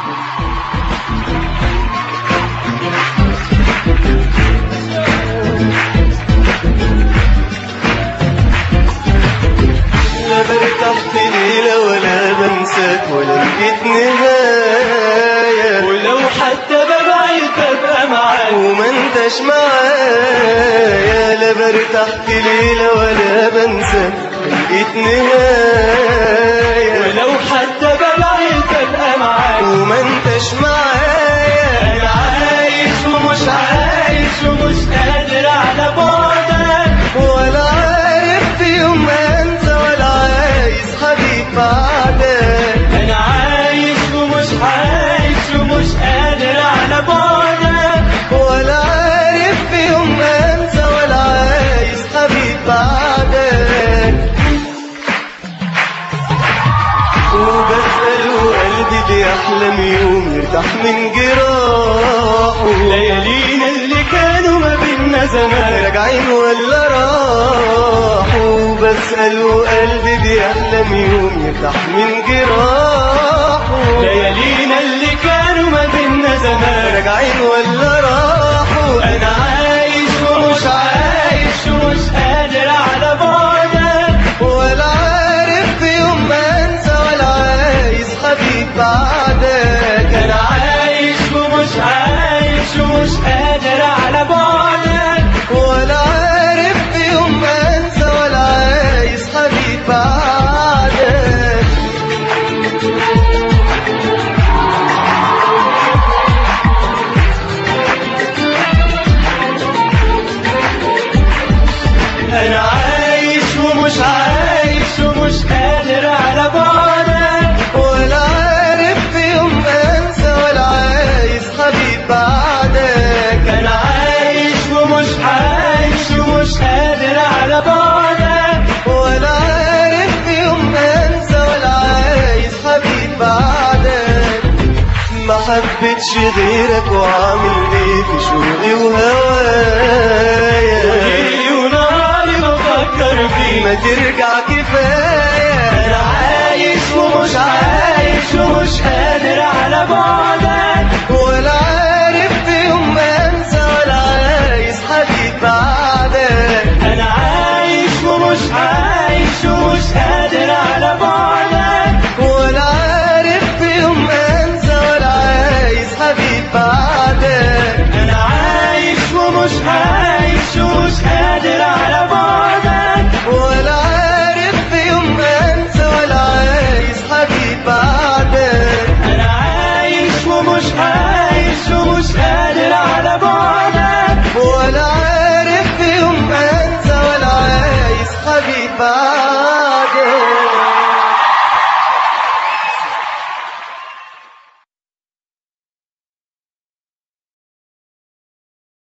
لا برتاح في ليلة ولا بنساك ولا لقيت نهاية ولو حتى ببعد ببقى معاك وما انتش معايا لا برتاح في ليلة ولا بنساك لقيت نهاية ولو حتى ببعد ببقى معاك وما انتش معايا انا عايش ومش عايش ومش قادر على بعدك ولا عارف في يوم انسى ولا عايز حبيب بعدك انا عايش ومش عايش ومش قادر على بعدك ولا عارف في يوم انسى ولا عايز حبيب بعدك وبسأل وقلبي بيحلم يوم يرتاح من جراحه ليالينا اللي كانوا ما بينا زمان راجعين ولا راحوا بسأل وقلبي بيحلم يوم يرتاح من جراحه ليالينا اللي كانوا ما بينا زمان راجعين ولا راحوا انا عايش ومش عايش ومش قادر على بعدك ولا عارف في يوم انسى ولا عايز حبيب بعدك انا عايش ومش عايش ومش قادر على بعدك ولا عارف في يوم انسى ولا عايز حبيب بعدك انا عايش ومش عايش ومش قادر على بعدك ولا عارف في يوم انسى ولا عايز حبيب بعدك انا عايش ومش عايش ومش قادر على بعدك ولا عارف في يوم انسى ولا عايز حبيب بعدك ما حبيتش غيرك وعامل ايه في شوقي وهوايا ليلي ونهاري بفكر فيك ما ترجع كفايه انا عايش ومش عايش ومش قادر على بعدك ولا عارف في يوم انسى ولا عايز حبيب بعدك انا عايش ومش عايش ومش قادر على بعدك ولا عارف في يوم انسى ولا عايز حبيب بعدك انا عايش ومش عايش ومش قادر على بعدك ولا عارف في يوم انسى ولا عايز حبيب بعدك انا عايش ومش عايش ومش قادر على بعدك ولا عارف في يوم انسى ولا عايز حبيب بعدك